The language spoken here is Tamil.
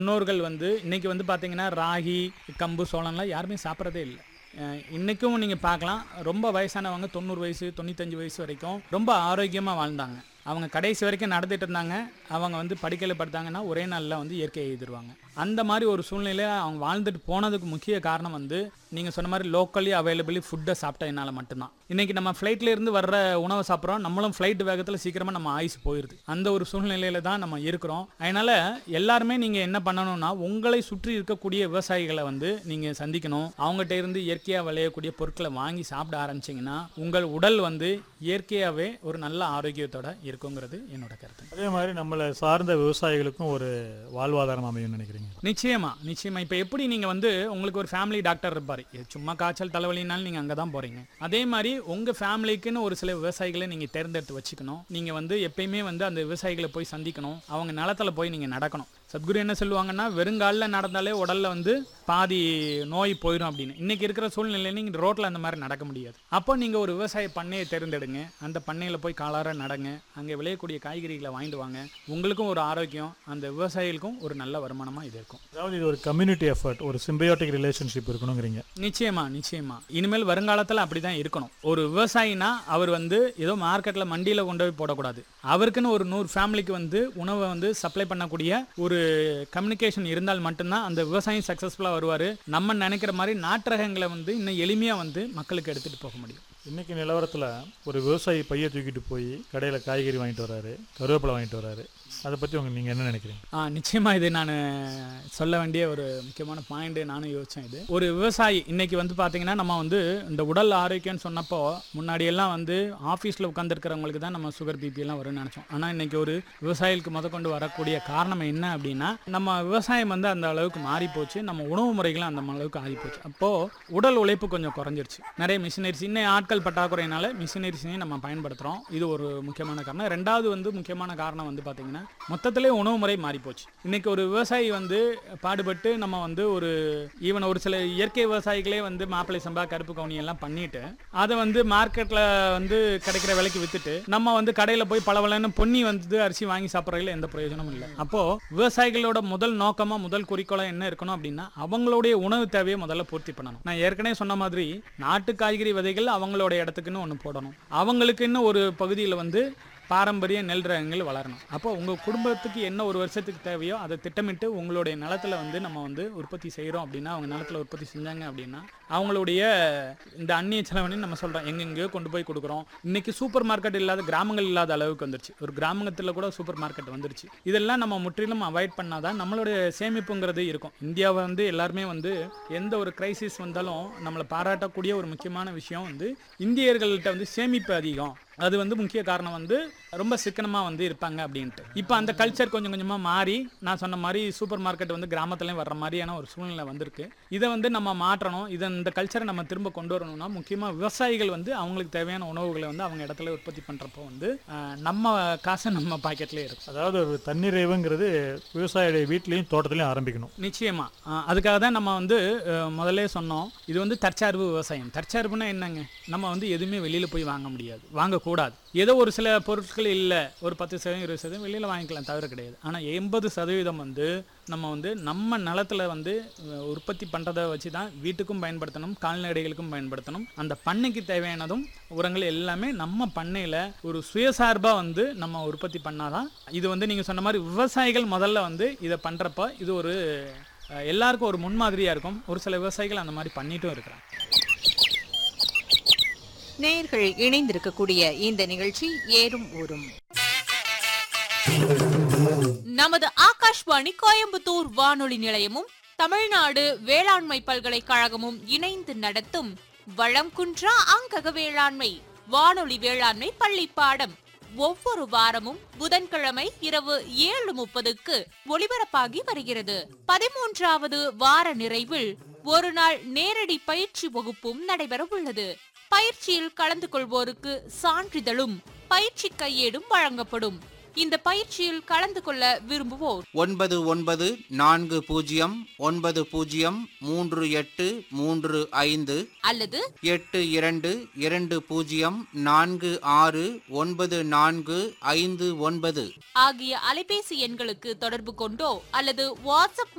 முன்னோர்கள் வந்து இன்னைக்கு வந்து பார்த்தீங்கன்னா ராகி கம்பு சோளம்லாம் யாருமே சாப்பிட்றதே இல்லை அஹ் இன்னைக்கும் நீங்கள் பார்க்கலாம் ரொம்ப வயசானவங்க தொண்ணூறு வயசு தொண்ணூத்தஞ்சு வயசு வரைக்கும் ரொம்ப ஆரோக்கியமாக வாழ்ந்தாங்க அவங்க கடைசி வரைக்கும் நடந்துட்டு இருந்தாங்க அவங்க வந்து படிக்கல படுத்தாங்கன்னா ஒரே நாளில் வந்து இயற்கை எழுதிருவாங்க அந்த மாதிரி ஒரு சூழ்நிலையில் அவங்க வாழ்ந்துட்டு போனதுக்கு முக்கிய காரணம் வந்து நீங்கள் சொன்ன மாதிரி லோக்கலி அவைலபிளி ஃபுட்டை சாப்பிட்டதுனால மட்டும்தான் இன்னைக்கு நம்ம ஃப்ளைட்ல இருந்து வர்ற உணவை சாப்பிட்றோம் நம்மளும் ஃப்ளைட் வேகத்தில் சீக்கிரமாக நம்ம ஆயுசு போயிடுது அந்த ஒரு சூழ்நிலையில தான் நம்ம இருக்கிறோம் அதனால எல்லாருமே நீங்கள் என்ன பண்ணணும்னா உங்களை சுற்றி இருக்கக்கூடிய விவசாயிகளை வந்து நீங்கள் சந்திக்கணும் அவங்ககிட்ட இருந்து இயற்கையாக விளையக்கூடிய பொருட்களை வாங்கி சாப்பிட ஆரம்பிச்சிங்கன்னா உங்கள் உடல் வந்து இயற்கையாகவே ஒரு நல்ல ஆரோக்கியத்தோட இருக்குங்கிறது என்னோட கருத்து அதே மாதிரி நம்மளை சார்ந்த விவசாயிகளுக்கும் ஒரு வாழ்வாதாரம் அமையும்னு நினைக்கிறீங்க நிச்சயமா நிச்சயமா இப்போ எப்படி நீங்க வந்து உங்களுக்கு ஒரு ஃபேமிலி டாக்டர் இருப்பாரு இது சும்மா காய்ச்சல் தலைவலினாலும் நீங்க அங்கே தான் போறீங்க அதே மாதிரி உங்க ஃபேமிலிக்குன்னு ஒரு சில விவசாயிகளை நீங்க தேர்ந்தெடுத்து வச்சுக்கணும் நீங்க வந்து எப்பயுமே வந்து அந்த விவசாயிகளை போய் சந்திக்கணும் அவங்க நிலத்துல போய் நீங்க நடக்கணும் சத்குரு என்ன சொல்லுவாங்கன்னா வெறுங்காலில் நடந்தாலே உடல்ல வந்து பாதி நோய் போயிடும் அப்படின்னு இன்னைக்கு இருக்கிற சூழ்நிலையில நீங்க ரோட்ல அந்த மாதிரி நடக்க முடியாது அப்போ நீங்க ஒரு விவசாய பண்ணையை தேர்ந்தெடுங்க அந்த பண்ணையில போய் காலார நடங்க அங்கே விளையக்கூடிய காய்கறிகளை வாங்கிட்டு வாங்க உங்களுக்கும் ஒரு ஆரோக்கியம் அந்த விவசாயிகளுக்கும் ஒரு நல்ல வருமானமா இது இருக்கும் அதாவது இது ஒரு கம்யூனிட்டி எஃபர்ட் ஒரு சிம்பியோட்டிக் ரிலேஷன்ஷிப் இருக்கணுங்கிறீங்க நிச்சயமா நிச்சயமா இனிமேல் வருங்காலத்தில் அப்படிதான் இருக்கணும் ஒரு விவசாயினா அவர் வந்து ஏதோ மார்க்கெட்ல மண்டியில கொண்டு போய் போடக்கூடாது அவருக்குன்னு ஒரு நூறு ஃபேமிலிக்கு வந்து உணவை வந்து சப்ளை பண்ணக்கூடிய ஒரு கம்யூனிகேஷன் இருந்தால் மட்டும்தான் அந்த விவசாயம் சக்ஸஸ்ஃபுல்லாக வருவார் நம்ம நினைக்கிற மாதிரி நாட்டரகங்களை வந்து இன்னும் எளிமையாக வந்து மக்களுக்கு எடுத்துகிட்டு போக முடியும் இன்னைக்கு நிலவரத்தில் ஒரு விவசாயி பையை தூக்கிட்டு போய் கடையில் காய்கறி வாங்கிட்டு வராரு கருவேப்பிலை வாங்கிட்டு வராரு அதை பற்றி உங்க நீங்கள் என்ன நினைக்கிறீங்க ஆ நிச்சயமாக இது நான் சொல்ல வேண்டிய ஒரு முக்கியமான பாயிண்ட் நானும் யோசித்தேன் இது ஒரு விவசாயி இன்னைக்கு வந்து பார்த்தீங்கன்னா நம்ம வந்து இந்த உடல் ஆரோக்கியம்னு சொன்னப்போ முன்னாடியெல்லாம் வந்து ஆஃபீஸில் உட்காந்துருக்கிறவங்களுக்கு தான் நம்ம சுகர் பிபி எல்லாம் வரும்னு நினச்சோம் ஆனால் இன்னைக்கு ஒரு விவசாயிகளுக்கு முதற்கொண்டு வரக்கூடிய காரணம் என்ன அப்படின்னா நம்ம விவசாயம் வந்து அந்த அளவுக்கு மாறி போச்சு நம்ம உணவு முறைகளும் அந்த அளவுக்கு ஆறி போச்சு அப்போது உடல் உழைப்பு கொஞ்சம் குறைஞ்சிருச்சு நிறைய மிஷினரிஸ் இன்னும் ஆட்கள் பற்றாக்குறையினால மிஷினரிஸையும் நம்ம பயன்படுத்துகிறோம் இது ஒரு முக்கியமான காரணம் ரெண்டாவது வந்து முக்கியமான காரணம் வந்து பார்த்தீங்கன்னா மொத்தத்திலே உணவு முறை மாறி போச்சு இன்னைக்கு ஒரு விவசாயி வந்து பாடுபட்டு நம்ம வந்து ஒரு ஈவன் ஒரு சில இயற்கை விவசாயிகளே வந்து மாப்பிள்ளை சம்பா கருப்பு கவுனி எல்லாம் பண்ணிட்டு அதை வந்து மார்க்கெட்ல வந்து கிடைக்கிற விலைக்கு வித்துட்டு நம்ம வந்து கடையில போய் பளபளன்னு பொன்னி வந்து அரிசி வாங்கி சாப்பிட்றதுல எந்த பிரயோஜனமும் இல்லை அப்போ விவசாயிகளோட முதல் நோக்கமா முதல் குறிக்கோளா என்ன இருக்கணும் அப்படின்னா அவங்களுடைய உணவு தேவையை முதல்ல பூர்த்தி பண்ணணும் நான் ஏற்கனவே சொன்ன மாதிரி நாட்டு காய்கறி விதைகள் அவங்களோட இடத்துக்குன்னு ஒன்று போடணும் அவங்களுக்குன்னு ஒரு பகுதியில் வந்து பாரம்பரிய நெல் ரகங்கள் வளரணும் அப்போ உங்கள் குடும்பத்துக்கு என்ன ஒரு வருஷத்துக்கு தேவையோ அதை திட்டமிட்டு உங்களுடைய நிலத்துல வந்து நம்ம வந்து உற்பத்தி செய்கிறோம் அப்படின்னா அவங்க நிலத்துல உற்பத்தி செஞ்சாங்க அப்படின்னா அவங்களுடைய இந்த அந்நிய செலவனு நம்ம சொல்கிறோம் எங்கெங்கேயோ கொண்டு போய் கொடுக்குறோம் இன்னைக்கு சூப்பர் மார்க்கெட் இல்லாத கிராமங்கள் இல்லாத அளவுக்கு வந்துருச்சு ஒரு கிராமத்தில் கூட சூப்பர் மார்க்கெட் வந்துருச்சு இதெல்லாம் நம்ம முற்றிலும் அவாய்ட் பண்ணாதான் நம்மளுடைய சேமிப்புங்கிறது இருக்கும் இந்தியாவை வந்து எல்லாருமே வந்து எந்த ஒரு கிரைசிஸ் வந்தாலும் நம்மளை பாராட்டக்கூடிய ஒரு முக்கியமான விஷயம் வந்து இந்தியர்கள்ட்ட வந்து சேமிப்பு அதிகம் அது வந்து முக்கிய காரணம் வந்து ரொம்ப சிக்கனமாக வந்து இருப்பாங்க அப்படின்ட்டு இப்போ அந்த கல்ச்சர் கொஞ்சம் கொஞ்சமாக மாறி நான் சொன்ன மாதிரி சூப்பர் மார்க்கெட் வந்து கிராமத்துலேயும் வர்ற மாதிரியான ஒரு சூழ்நிலை வந்திருக்கு இதை வந்து நம்ம மாற்றணும் இதை இந்த கல்ச்சரை நம்ம திரும்ப கொண்டு வரணும்னா முக்கியமாக விவசாயிகள் வந்து அவங்களுக்கு தேவையான உணவுகளை வந்து அவங்க இடத்துல உற்பத்தி பண்ணுறப்போ வந்து அஹ், நம்ம காசு நம்ம பாக்கெட்லேயே இருக்கும் அதாவது ஒரு தன்னிறைவுங்கிறது விவசாயியுடைய வீட்லேயும் தோட்டத்துலையும் ஆரம்பிக்கணும் நிச்சயமா அஹ், அதுக்காக தான் நம்ம வந்து அஹ், முதல்லே சொன்னோம் இது வந்து தற்சார்பு விவசாயம் தற்சார்புனா என்னங்க நம்ம வந்து எதுவுமே வெளியில போய் வாங்க முடியாது வாங்கக்கூடாது ஏதோ ஒரு சில பொருட்கள் இல்லை ஒரு பத்து சதவீதம் இருபது சதவீதம் வெளியில வாங்கிக்கலாம் தவிர கிடையாது ஆனால் எண்பது சதவீதம் வந்து நம்ம வந்து நம்ம நிலத்துல வந்து அஹ், உற்பத்தி பண்றதை வச்சு தான் வீட்டுக்கும் பயன்படுத்தணும் கால்நடைகளுக்கும் பயன்படுத்தணும் அந்த பண்ணைக்கு தேவையானதும் உரங்கள் எல்லாமே நம்ம பண்ணையில ஒரு சுயசார்பா வந்து நம்ம உற்பத்தி பண்ணாதான் இது வந்து நீங்க சொன்ன மாதிரி விவசாயிகள் முதல்ல வந்து இதை பண்றப்ப இது ஒரு அஹ், எல்லாருக்கும் ஒரு முன்மாதிரியா இருக்கும் ஒரு சில விவசாயிகள் அந்த மாதிரி பண்ணிட்டும் இருக்கிறாங்க நேயர்கள் இணைந்திருக்கக்கூடிய இந்த நிகழ்ச்சி ஏறும் ஊரும் நமது ஆகாஷ்வாணி கோயம்புத்தூர் வானொலி நிலையமும் தமிழ்நாடு வேளாண்மை பல்கலைக்கழகமும் இணைந்து நடத்தும் வளம் குன்றா அங்கக வேளாண்மை வானொலி வேளாண்மை பள்ளி பாடம் ஒவ்வொரு வாரமும் புதன்கிழமை இரவு ஏழு முப்பதுக்கு ஒளிபரப்பாகி வருகிறது பதிமூன்றாவது வார நிறைவில் ஒரு நாள் நேரடி பயிற்சி வகுப்பும் நடைபெற உள்ளது பயிற்சியில் கலந்து கொள்வோருக்கு சான்றிதழும் பயிற்சி கையேடும் வழங்கப்படும் இந்த பயிற்சியில் கலந்து கொள்ள விரும்புவோர் ஒன்பது ஒன்பது நான்கு பூஜ்ஜியம் ஒன்பது பூஜ்ஜியம் மூன்று எட்டு மூன்று ஐந்து அல்லது எட்டு இரண்டு இரண்டு பூஜ்ஜியம் நான்கு ஆறு ஒன்பது நான்கு ஐந்து ஒன்பது ஆகிய அலைபேசி எண்களுக்கு தொடர்பு கொண்டோ அல்லது வாட்ஸ்அப்